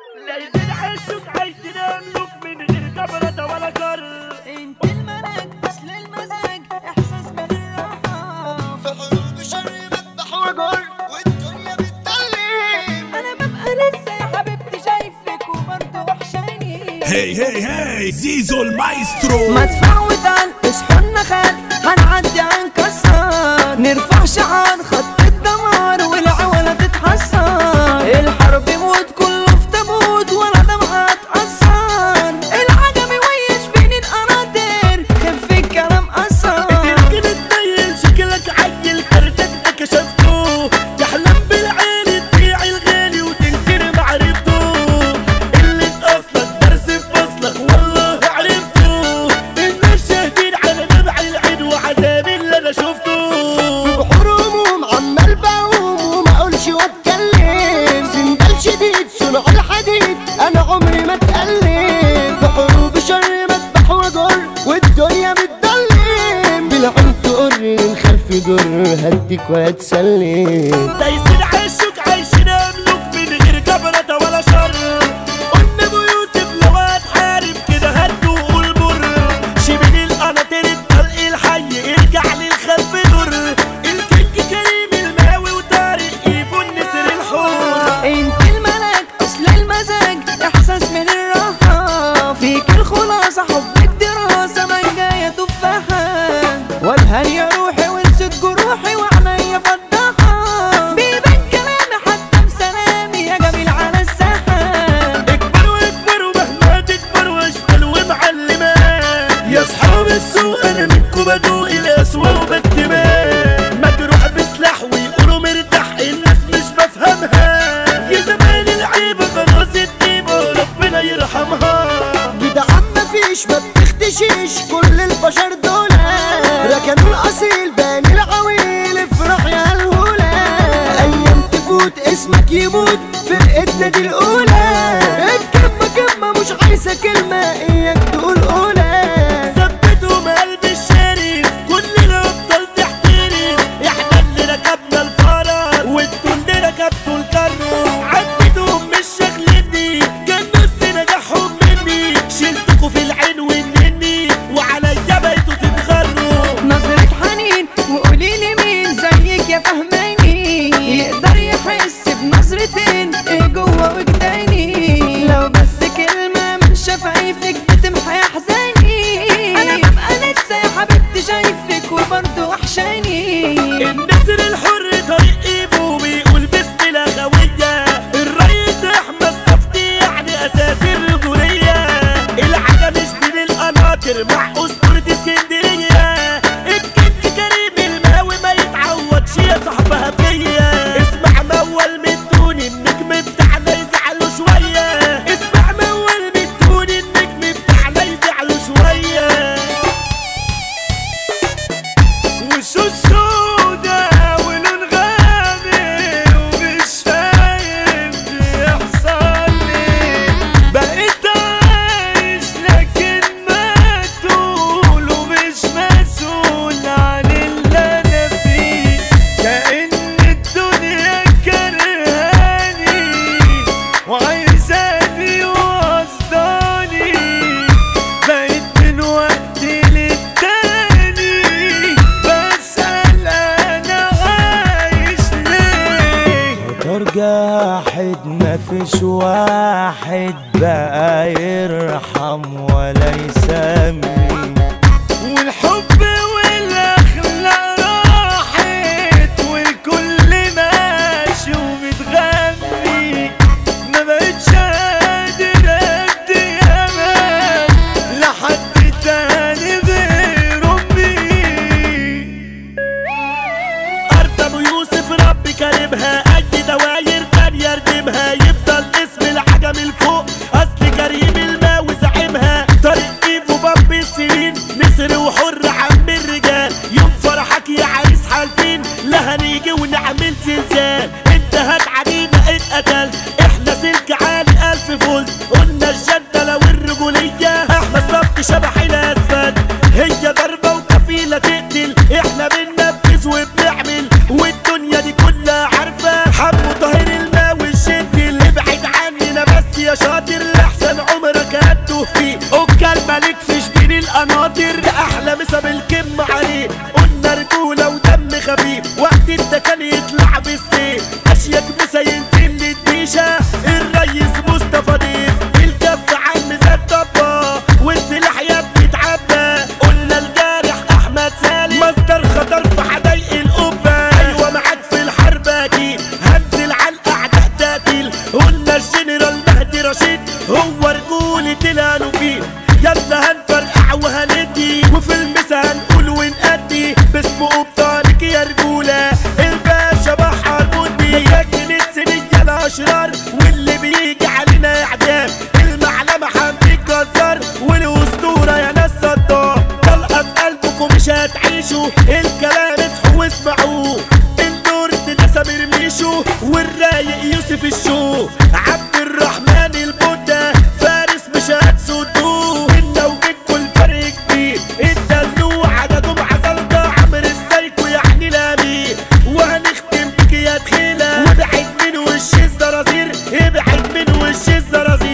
ليلة عشق عايشين املك من غير كبرة ولا كر انت الملك اصل المزاج احساس بالراحه في حروب شر مذبح وجر والدنيا بتضلم انا ببقى لسه يا حبيبتي شايفك وبرضه وحشاني هي هي هي زيزو المايسترو مدفع وتنقص حنا خان هنعدي هنكسر نرفع شعار خط الدمار والعولة تتحسر الحرب موت كله في تابوت ولا دمعة تأثر العجمي ويش بين القناطر خف الكلام أثر يمكن تبين شكلك عيل كرتك كشفته تحلم بالعين تبيع الغالي وتنكر معرفته اللي اصلك درس بفصلك والله عرفته الناس شاهدين على نبع العين وعذابي اللي انا شفته بحور هموم عمال بقوم وما اقولش واتكلم سندال شديد صنع الحديد انا عمري ما اتألم في حروب شر مذبح وجر والدنيا بتضلم بالعين تقر من خلف جر هديك وهتسلم دايسين عشق عايشين املك من غير كبرة ولا شر قلنا ابو يوسف لو هتحارب كده هدوا وقول مر شبين القناطير الطلق الحي ارجع للخلف دور الكينج كريم الماوي وطارق ايفون نسر الحور انت الملك اصل المزاج احساس من الراحة فيك الخلاصة حبك دراسة من جاية تفاحة وابهر يا روحي ونسيت جروحي وعينيا فضاحة بيبان كلامي حتى بسلامي يا جميل على الساحة اكبر واكبر ومهما تكبر واشبال ومعلمة يا اصحاب السوق انا منكم بدوق الاسوأ وبكتمان مجروح بسلاح ويقولوا مرتاح الناس مش بفهمها يا زمان العيبة خلاص الديبة ربنا يرحمها جدعان مفيش ما بتختشيش كل البشر دول ركنوا الاصيل بان العويل افرح يا الهولة ايام تفوت اسمك يموت فرقتنا دي الاولى الكلمة كلمة مش عايزة كلمة اياك تقول اولى ثبتهم قلب الشريف كل الابطال تحترف احنا اللي ركبنا الفرس وانتوا اللي ركبتوا الكرو عديتهم مش شغلني كان نص نجاحهم مني شلتكوا في العين والنني وعليا بقيتوا تتغروا نظرة حنين وقولي لي مين زيك يا فهماني يقدر يحس بنظرتين ايه جوه وجداني لو بس كلمة من شفايفك بتمحي احزاني انا ببقى لسه يا حبيبتي شايفك وبرضه وحشاني النسر الحر طريق ايبو بيقول باسم الاخوية الرئيس احمد صفتي يعني اساس الرجولية العجم مش من القناطر مع اسطورة اسكندرية الكنج كريم الماوي ما يتعوضش يا صاحبها فيا اسمع موال من دون النجم بتاعنا يزعلوا شوية اسمع موال من دون النجم بتاعنا يزعلوا شوية وشو سودا ولون غامق ومش فاهم بيحصل لي بقيت عايش لكن مقتول ومش مسؤول عن اللي انا فيه كأن الدنيا كرهاني وعايزاني وقصداني بقيت من وقت للتاني بسأل أنا عايش ليه موتور جاحد مفيش واحد بقى يرحم ولا يسمي والحب والأخلاق راحت والكل ماشي ومتغني ما بقتش قادر أدي أمان لحد تاني غير أمي أرض أبو يوسف ربي كريمها أي دواير تانية يردمها يفضل اسم العجم الفوق أصل كريم الماوي زعيمها طريق إيفو باب السنين نسر وحر عم الرجال يوم فرحك يا عريس حالفين لا هنيجي ونعمل زلزال انت هات علينا اتقتل احنا سلك عالي ألف فولت قلنا الجنة لو الرجولية احنا صبت شبح الأسفل هي ضربة وكفيلة تقتل احنا بننفذ وبنعمل والدنيا دي كلها عارفة حمو طاهر الماوي الشد اللي ابعد عننا بس يا شر هو رجولة الانو فيه يلا هنفرقع وهندي وفي المسا هنقول ونأدي باسمه بطارق يا رجولة الباشا بحر مدي مساكن السنية الأشرار واللي بيجي علينا إعدام المعلمة حمدي الجزار والأسطورة يا ناس صدام طلقة في قلبكم مش هتعيشوا الكلام اصحوا واسمعوه الدور ده سمير ميشو والرايق يوسف الشو عبد الرحمن البودة فارس مش هتسدوه انت وجدكوا الفرق كبير الدلوعة ده جمعة زلطة عمرو السايكو يعني الامير وهنختم بك يا تخيلة وابعد من وش الزرازير ابعد من وش الزرازير